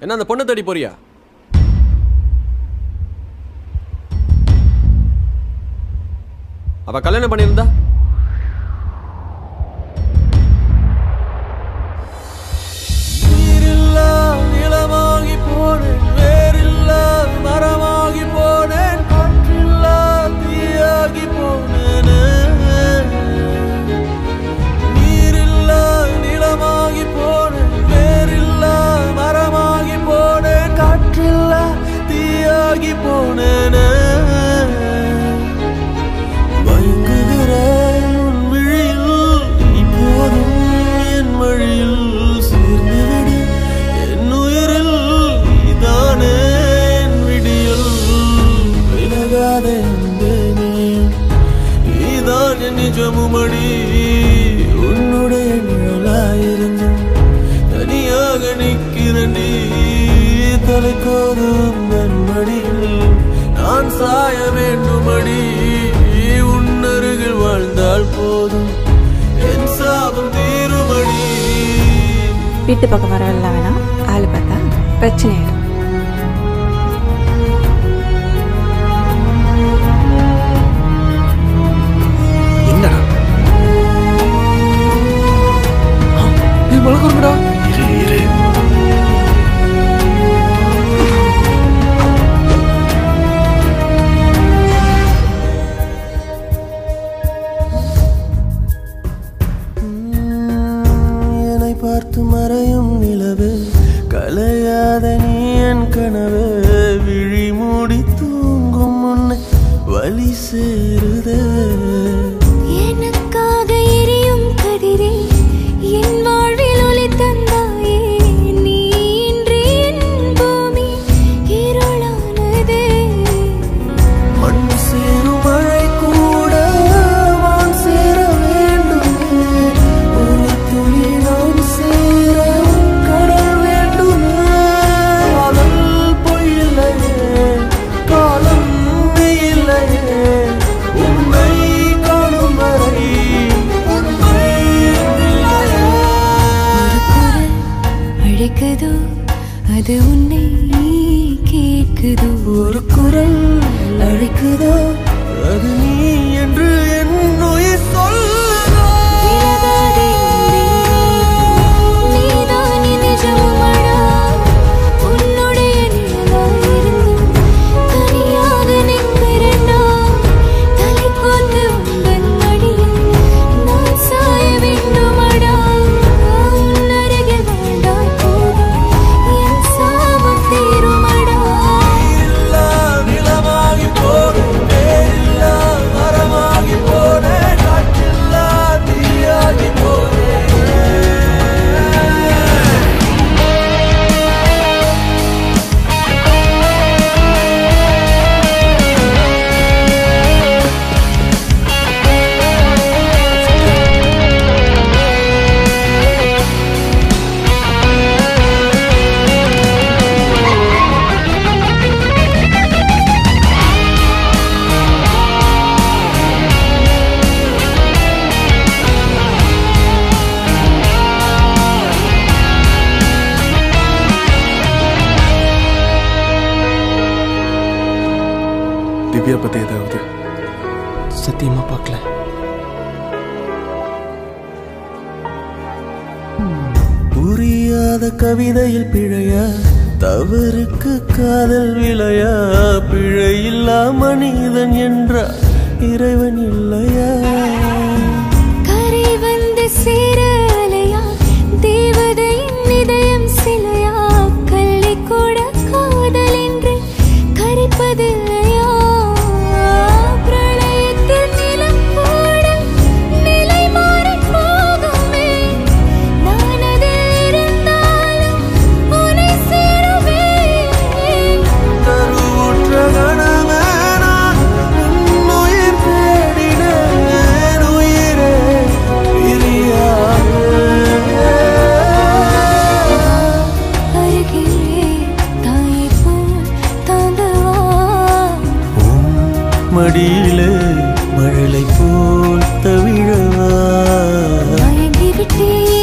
என்ன அந்த பொண்ணை தேடி போறியா அவ கல்யாணம் பண்ணியிருந்தா நீரில்லா நிலமாகி போனேன் வேரில்லா மரமாகி போனேன் காற்றில்லா தீயாகி போனேனே நீரில்லா நிலமாகி போனேன் வேரில்லா மரமாகி போனேன் காற்றில்லா தீயாகி போனேனே மயங்குகிறேன் உன் விழியில் இப்போதும் என் வழியில் சேர்ந்துவிடு என் உயிரில் நீதானே என் விடியல் விலகாத அன்பே நீ நீதான் என் நிஜமுமடி உன்னுடைய நிழலாயிருந்தும் தனியாக நிற்கிறண்டி தலைக்கோதும் நன்மடியில் நான் சாய வேண்டுமடி உன் அருகில் வாழ்ந்தால் போதும் என் சாபம் தீருமடி வீட்டு பக்கம் வரவில்ல வேணாம் ஆள் பார்த்தா பிரச்சனை ஆயிடும் என்னடா நீ மலக்குறங்கடா இரு இரு என்னை பார்த்து மறையும் நிலவு கலையாத நீ என் கனவு விழி மூடி தூங்கும் முன்னை வழி சேருதே எனக்காக எரியும் கதிரே என் வாழ்வில் ஒளி தந்தாயே நீ இன்றி என் பூமி இருளானதே மண் சேரும் மழை கூட வான் சேர வேண்டுமே ஒரு துளி நாம் சேர கடல் வேண்டுமே காதல் பொய்யில்லையே காலம் இல்லையே உன்னை காணும் வரை உண்மை இல்லையே அழைக்குதோ அது உன்னை கேட்குதோ ஒரு குரல் அழைக்குதோ அது நீ என்று என் உயிர் சொல்லுதோ விலகாதே அன்பே, நீதான் என் நிஜமுமடா. உன்னுடைய நிழலாயிருந்தும் தனியாக நிற்கிறேன்டா. தலை கோர்த்து உந்தன் மடியில் நான் சாய வேண்டுமடா. உன் அருகில் வாழ்ந்தால் போதும் என் சாபம் தீருமடா இல்லா நிலமாகி போனேன் வேறில்லா மரமாகி போனேன் காற்றில்லா தீயாகி போனேன் திவ்யா பத்தி ஏதாவது சத்தியமா பார்க்கல புரியாத கவிதையில் பிழையா தவறுக்கு காதல் விளையா பிழையில்லா மனிதன் என்றா இறைவன் இல்லையா கரை வந்து சேர அலையா தேவதையின் இதயம் சிலையா கல்லை கூட காதல் என்று கரைப்பதில்லையா பிரளயத்தில் நிலம் கூட நிலை மாறிப் போகுமே நான் அதில் இருந்தாலும் உன்னை சேருவேன் கருவுற்ற கணமே நான் உன் உயிர் தேடினேன் உயிரே பிரியாது அருகிலே தாயை போல் தாங்கவா மடியிலே மழலை போல் தவிழவா மயங்கி விட்டேன்